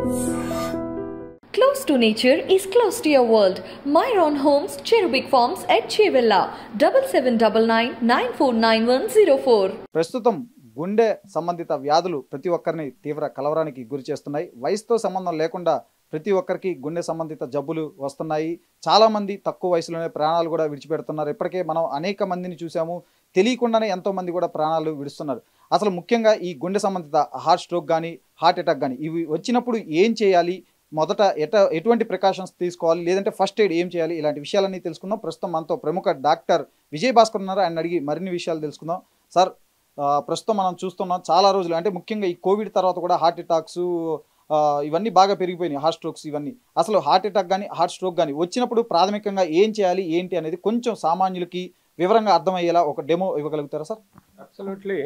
Close to nature is close to your world. Myron Homes, Cherubic Farms at Chevilla, 7799 ప్రస్తుతం గుండె సంబంధిత వ్యాధులు ప్రతి ఒక్కరిని తీవ్ర కలవరానికి గురి చేస్తున్నాయి వయసుతో సంబంధం లేకుండా ప్రతి ఒక్కరికి గుండె సంబంధిత జబ్బులు వస్తున్నాయి చాలామంది తక్కువ వయసులోనే ప్రాణాలు కూడా విడిచిపెడుతున్నారు ఇప్పటికే మనం అనేక మందిని చూసాము తెలియకుండానే ఎంతో మంది కూడా ప్రాణాలు విడుస్తున్నారు అసలు ముఖ్యంగా ఈ గుండె సంబంధిత హార్ట్ స్ట్రోక్ కానీ హార్ట్ అటాక్ కానీ ఇవి వచ్చినప్పుడు ఏం చేయాలి మొదట ఎట ఎటువంటి ప్రికాషన్స్ తీసుకోవాలి లేదంటే ఫస్ట్ ఎయిడ్ ఏం చేయాలి ఇలాంటి విషయాలన్నీ తెలుసుకుందాం ప్రస్తుతం మనతో ప్రముఖ డాక్టర్ విజయ్ భాస్కర్ ఉన్నారు ఆయన అడిగి మరిన్ని విషయాలు తెలుసుకుందాం సార్ ఆ, ప్రస్తుతం మనం చూస్తున్నాం చాలా రోజులు అంటే ముఖ్యంగా ఈ కోవిడ్ తర్వాత కూడా హార్ట్ అటాక్స్ ఇవన్నీ బాగా పెరిగిపోయినాయి హార్ట్ స్ట్రోక్స్ ఇవన్నీ అసలు హార్ట్ అటాక్ కానీ హార్ట్ స్ట్రోక్ కానీ వచ్చినప్పుడు ప్రాథమికంగా ఏం చేయాలి ఏంటి అనేది కొంచెం సామాన్యులకి వివరంగా అర్థమయ్యేలా ఒక డెమో ఇవ్వగలుగుతారా సార్ అబ్సల్యూట్లీ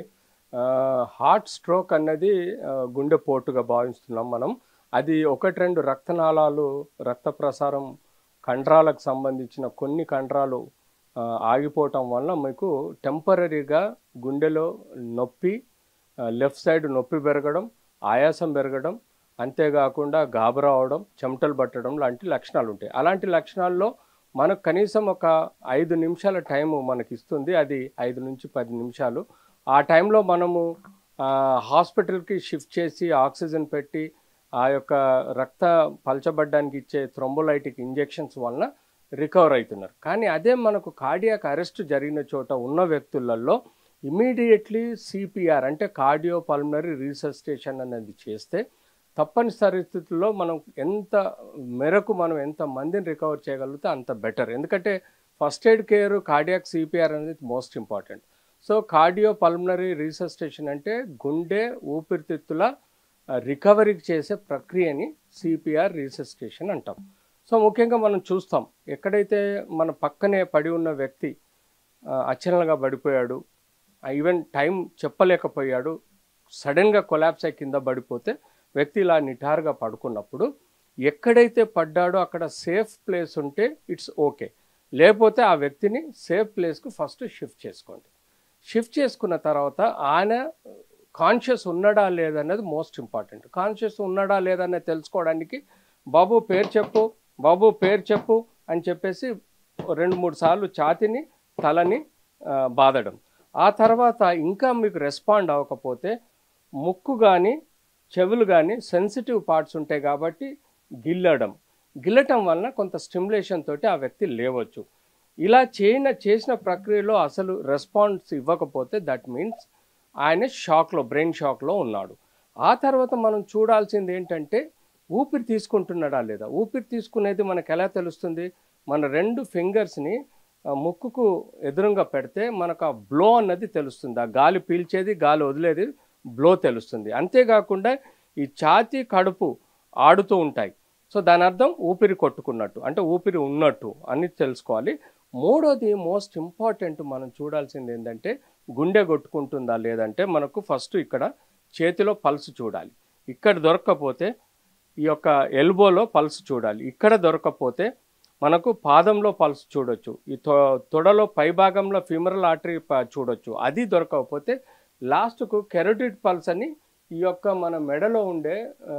హార్ట్ స్ట్రోక్ అన్నది ఆ, గుండెపోటుగా భావిస్తున్నాం మనం అది ఒకటి రెండు రక్తనాళాలు రక్త ప్రసారం కండరాలకు సంబంధించిన కొన్ని కండరాలు ఆ, ఆగిపోవటం వల్ల మీకు టెంపరీగా గుండెలో నొప్పి లెఫ్ట్ సైడ్ నొప్పి పెరగడం ఆయాసం పెరగడం అంతేకాకుండా గాబరా అవడం చెమటలు పట్టడం లాంటి లక్షణాలు ఉంటాయి అలాంటి లక్షణాల్లో మనకు కనీసం ఒక ఐదు నిమిషాల టైము మనకి ఇస్తుంది అది ఐదు నుంచి పది నిమిషాలు ఆ టైంలో మనము ఆ, హాస్పిటల్కి షిఫ్ట్ చేసి ఆక్సిజన్ పెట్టి ఆ యొక్క రక్త పలచబడ్డానికి ఇచ్చే థ్రొంబోలైటిక్ ఇంజెక్షన్స్ వలన రికవర్ అవుతున్నారు కానీ అదే మనకు కార్డియాక్ అరెస్ట్ జరిగిన చోట ఉన్న వ్యక్తులలో ఇమీడియట్లీ సిపిఆర్ అంటే కార్డియో పల్మనరీ రీసస్టేషన్ అనేది చేస్తే తప్పనిసరి స్థితుల్లో మనం ఎంత మేరకు మనం ఎంత మందిని రికవర్ చేయగలిగితే అంత బెటర్ ఎందుకంటే first aid care cardiac CPR అనేది most important so cardio pulmonary resuscitation అంటే గుండె ఊపిరితిత్తుల రికవరీకి చేసే ప్రక్రియని సిపిఆర్ రీసస్టేషన్ అంటాం సో ముఖ్యంగా మనం చూస్తాం ఎక్కడైతే మన పక్కనే పడి ఉన్న వ్యక్తి ఆ, అచలనగా పడిపోయాడు ఈవెన్ టైం చెప్పలేకపోయాడు సడన్గా కొలాప్స్ అయి కింద పడిపోతే వ్యక్తి ఇలా నిటారుగా పడుకున్నప్పుడు ఎక్కడైతే పడ్డాడో అక్కడ సేఫ్ ప్లేస్ ఉంటే ఇట్స్ ఓకే లేకపోతే ఆ వ్యక్తిని సేఫ్ ప్లేస్కు ఫస్ట్ షిఫ్ట్ చేసుకోండి షిఫ్ట్ చేసుకున్న తర్వాత ఆయన కాన్షియస్ ఉన్నాడా లేదనేది మోస్ట్ ఇంపార్టెంట్ కాన్షియస్ ఉన్నాడా లేదనేది తెలుసుకోవడానికి బాబు పేరు చెప్పు బాబు పేరు చెప్పు అని చెప్పేసి రెండు మూడు సార్లు ఛాతిని తలని ఆ, బాదడం ఆ తర్వాత ఇంకా మీకు రెస్పాండ్ అవ్వకపోతే ముక్కు కానీ చెవులు కానీ సెన్సిటివ్ పార్ట్స్ ఉంటాయి కాబట్టి గిల్లడం గిల్లటం వలన కొంత స్టిమ్యులేషన్ తోటి ఆ వ్యక్తి లేవచ్చు ఇలా చేయన చేసిన ప్రక్రియలో అసలు రెస్పాన్స్ ఇవ్వకపోతే దట్ మీన్స్ ఆయన షాక్లో బ్రెయిన్ షాక్లో ఉన్నాడు ఆ తర్వాత మనం చూడాల్సింది ఏంటంటే ఊపిరి తీసుకుంటున్నాడా లేదా ఊపిరి తీసుకునేది మనకు ఎలా తెలుస్తుంది మన రెండు ఫింగర్స్ని ముక్కుకు ఎదురుగా పెడితే మనకు ఆ బ్లో అన్నది తెలుస్తుంది ఆ గాలి పీల్చేది గాలి వదిలేది బ్లో తెలుస్తుంది అంతేకాకుండా ఈ ఛాతీ కడుపు ఆడుతూ ఉంటాయి సో దాని అర్థం ఊపిరి కొట్టుకున్నట్టు అంటే ఊపిరి ఉన్నట్టు అని తెలుసుకోవాలి మూడోది మోస్ట్ ఇంపార్టెంట్ మనం చూడాల్సింది ఏంటంటే గుండె కొట్టుకుంటుందా లేదంటే మనకు ఫస్ట్ ఇక్కడ చేతిలో పల్స్ చూడాలి ఇక్కడ దొరక్కపోతే ఈ యొక్క ఎల్బోలో పల్స్ చూడాలి ఇక్కడ దొరకకపోతే మనకు పాదంలో పల్స్ చూడొచ్చు ఈ తొ తొడలో పైభాగంలో ఫిమరల్ ఆర్టరీ ప- చూడొచ్చు అది దొరకకపోతే లాస్ట్కు కెరోటిడ్ పల్స్ అని ఈ యొక్క మన మెడలో ఉండే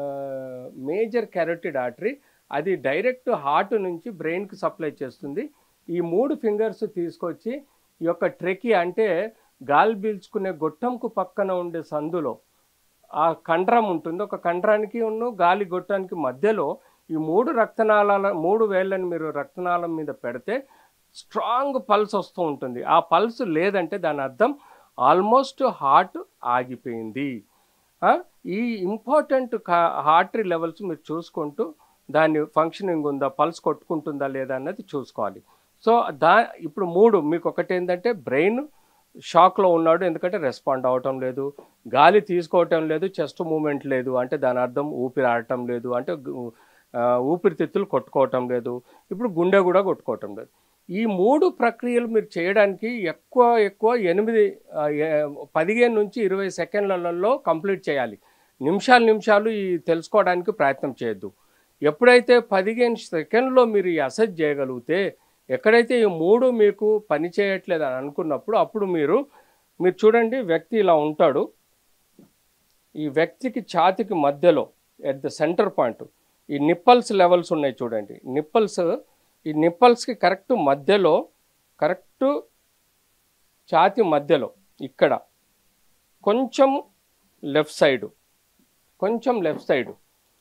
మేజర్ కెరోటిడ్ ఆర్టరీ అది డైరెక్ట్ హార్ట్ నుంచి బ్రెయిన్కి సప్లై చేస్తుంది ఈ మూడు ఫింగర్స్ తీసుకొచ్చి ఈ యొక్క ట్రెకి అంటే గాలి పీల్చుకునే గొట్టంకు పక్కన ఉండే సందులో ఆ కండరం ఉంటుంది ఒక కండరానికి ఉన్న గాలి గొట్టానికి మధ్యలో ఈ మూడు రక్తనాళాల మూడు వేళ్ళని మీరు రక్తనాళం మీద పెడితే స్ట్రాంగ్ పల్స్ వస్తూ ఉంటుంది ఆ పల్స్ లేదంటే దాని అర్థం ఆల్మోస్ట్ హార్ట్ ఆగిపోయింది ఆ, ఈ ఇంపార్టెంట్ హార్టరీ లెవెల్స్ మీరు చూసుకుంటూ దాని ఫంక్షనింగ్ ఉందా పల్స్ కొట్టుకుంటుందా లేదా అన్నది చూసుకోవాలి సో దా ఇప్పుడు మూడు మీకు ఒకటి ఏంటంటే బ్రెయిన్ షాక్లో ఉన్నాడు ఎందుకంటే రెస్పాండ్ అవ్వటం లేదు గాలి తీసుకోవటం లేదు చెస్ట్ మూమెంట్ లేదు అంటే దాని అర్థం ఊపిరి ఆడటం లేదు అంటే గు- ఆ, ఊపిరితిత్తులు కొట్టుకోవటం లేదు ఇప్పుడు గుండె కూడా కొట్టుకోవటం లేదు ఈ మూడు ప్రక్రియలు మీరు చేయడానికి ఎక్కువ ఎక్కువ ఎనిమిది ఆ, ఏ- పదిహేను నుంచి ఇరవై సెకండ్లలో కంప్లీట్ చేయాలి నిమిషాలు నిమిషాలు ఈ తెలుసుకోవడానికి ప్రయత్నం చేయొద్దు ఎప్పుడైతే పదిహేను సెకండ్లో మీరు ఈ అసెస్ చేయగలిగితే ఎక్కడైతే ఈ మూడు మీకు పని చేయట్లేదు అని అనుకున్నప్పుడు అప్పుడు మీరు మీరు చూడండి వ్యక్తి ఇలా ఉంటాడు ఈ వ్యక్తికి ఛాతికి మధ్యలో ఎట్ ద సెంటర్ పాయింట్ ఈ నిప్పల్స్ లెవెల్స్ ఉన్నాయి చూడండి నిప్పల్స్ ఈ నిప్పల్స్కి కరెక్ట్ మధ్యలో కరెక్ట్ ఛాతి మధ్యలో ఇక్కడ కొంచెం లెఫ్ట్ సైడు కొంచెం లెఫ్ట్ సైడు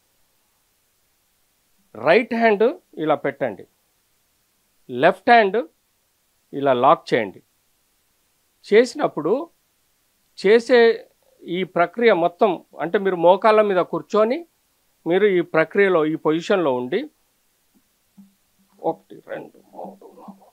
రైట్ హ్యాండ్ ఇలా పెట్టండి లెఫ్ట్ హ్యాండ్ ఇలా లాక్ చేయండి చేసినప్పుడు చేసే ఈ ప్రక్రియ మొత్తం అంటే మీరు మోకాళ్ళ మీద కూర్చొని మీరు ఈ ప్రక్రియలో ఈ పొజిషన్లో ఉండి ఒకటి రెండు మూడు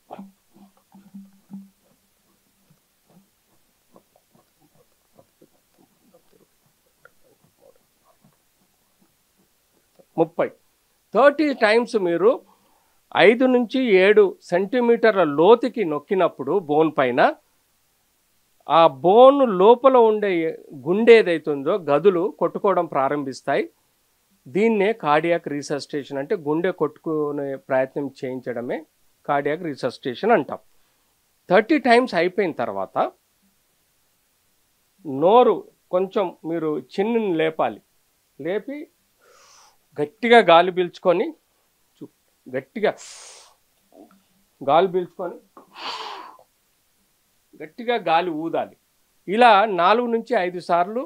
ముప్పై థర్టీ టైమ్స్ మీరు ఐదు నుంచి ఏడు సెంటీమీటర్ల లోతుకి నొక్కినప్పుడు బోన్ పైన ఆ బోన్ లోపల ఉండే గుండె ఏదైతుందో గదులు కొట్టుకోవడం ప్రారంభిస్తాయి దీన్నే కార్డియాక్ రీసస్టేషన్ అంటే గుండె కొట్టుకునే ప్రయత్నం చేయించడమే కార్డియాక్ రీసస్టేషన్ అంటాం థర్టీ టైమ్స్ అయిపోయిన తర్వాత నోరు కొంచెం మీరు చిన్నుని లేపాలి లేపి గట్టిగా గాలి పీల్చుకొని చూ- గట్టిగా గాలి పీల్చుకొని గట్టిగా గాలి ఊదాలి ఇలా నాలుగు నుంచి ఐదు సార్లు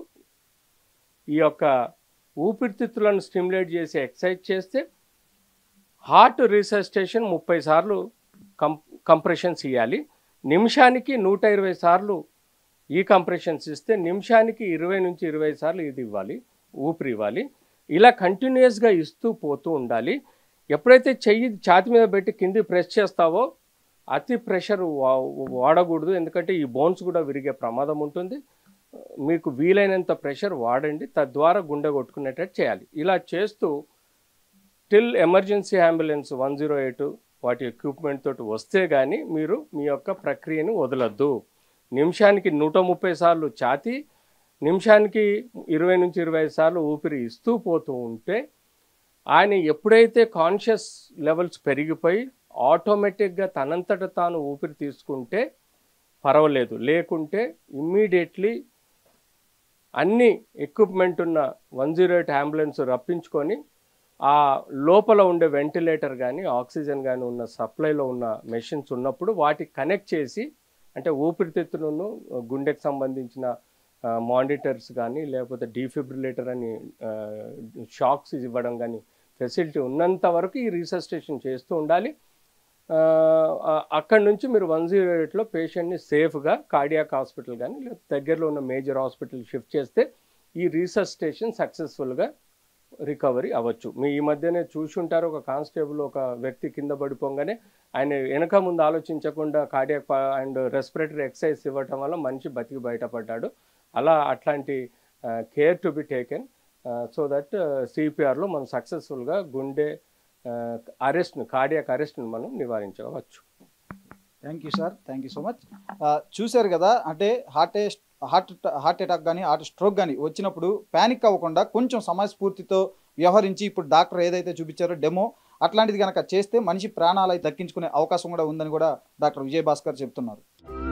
ఈ యొక్క ఊపిరితిత్తులను స్టిమ్యులేట్ చేసి ఎక్సర్సైజ్ చేస్తే హార్ట్ రీసస్టేషన్ ముప్పై సార్లు కం కంప్రెషన్స్ ఇవ్వాలి నిమిషానికి నూట ఇరవై సార్లు ఈ కంప్రెషన్స్ ఇస్తే నిమిషానికి ఇరవై నుంచి ఇరవై సార్లు ఇది ఇవ్వాలి ఊపిరి ఇవ్వాలి ఇలా కంటిన్యూస్గా ఇస్తూ పోతూ ఉండాలి ఎప్పుడైతే చెయ్యి ఛాతి మీద పెట్టి కింది ప్రెస్ చేస్తావో అతి ప్రెషర్ వాడకూడదు ఎందుకంటే ఈ బోన్స్ కూడా విరిగే ప్రమాదం ఉంటుంది మీకు వీలైనంత ప్రెషర్ వాడండి తద్వారా గుండె కొట్టుకునేటట్టు చేయాలి ఇలా చేస్తూ till emergency ambulance one zero eight వాటి ఎక్విప్మెంట్ తోటి వస్తే కానీ మీరు మీ యొక్క ప్రక్రియను వదలొద్దు నిమిషానికి నూట ముప్పై సార్లు ఛాతీ నిమిషానికి ఇరవై నుంచి ఇరవై ఐదు సార్లు ఊపిరి ఇస్తూ పోతూ ఉంటే ఆయన ఎప్పుడైతే కాన్షియస్ లెవెల్స్ పెరిగిపోయి ఆటోమేటిక్గా తనంతట తాను ఊపిరి తీసుకుంటే పర్వాలేదు లేకుంటే ఇమ్మీడియట్లీ అన్ని ఎక్విప్మెంట్ ఉన్న వన్ జీరో ఎయిట్ అంబులెన్స్ రప్పించుకొని ఆ లోపల ఉండే వెంటిలేటర్ కానీ ఆక్సిజన్ కానీ ఉన్న సప్లైలో ఉన్న మెషిన్స్ ఉన్నప్పుడు వాటికి కనెక్ట్ చేసి అంటే ఊపిరితిత్తులను గుండెకి సంబంధించిన మానిటర్స్ కానీ లేకపోతే డీఫిబ్రిలేటర్ అని షాక్స్ ఇవ్వడం కానీ ఫెసిలిటీ ఉన్నంత వరకు ఈ రీసస్టేషన్ చేస్తూ ఉండాలి ఆ, ఆ, అక్కడి నుంచి మీరు వన్ జీరో ఎయిట్లో పేషెంట్ని సేఫ్గా కార్డియాక్ హాస్పిటల్ కానీ లేకపోతే దగ్గరలో ఉన్న మేజర్ హాస్పిటల్ షిఫ్ట్ చేస్తే ఈ రీసస్టేషన్ సక్సెస్ఫుల్గా రికవరీ అవ్వచ్చు మీ ఈ మధ్యనే చూసి ఉంటారు ఒక కానిస్టేబుల్ ఒక వ్యక్తి కింద పడిపోగానే ఆయన వెనక ముందు ఆలోచించకుండా కార్డియాక్ అండ్ రెస్పిరేటరీ ఎక్సర్సైజ్ ఇవ్వటం వల్ల మనిషి బతికి బయటపడ్డాడు అలా అట్లాంటి care to be taken so that సిపిఆర్లో మనం సక్సెస్ఫుల్గా గుండె అరెస్ట్ను కార్డియాక్ అరెస్ట్ను మనం నివారించవచ్చు thank you sir thank you so much చూశారు కదా అంటే హార్ట్ హార్ట్ హార్ట్ అటాక్ కానీ హార్ట్ స్ట్రోక్ కానీ వచ్చినప్పుడు ప్యానిక్ అవ్వకుండా కొంచెం సమయస్ఫూర్తితో వ్యవహరించి ఇప్పుడు డాక్టర్ ఏదైతే చూపించారో డెమో అట్లాంటిది కనుక చేస్తే మనిషి ప్రాణాలు అయితే దక్కించుకునే అవకాశం కూడా ఉందని కూడా డాక్టర్ విజయ్ భాస్కర్ చెప్తున్నారు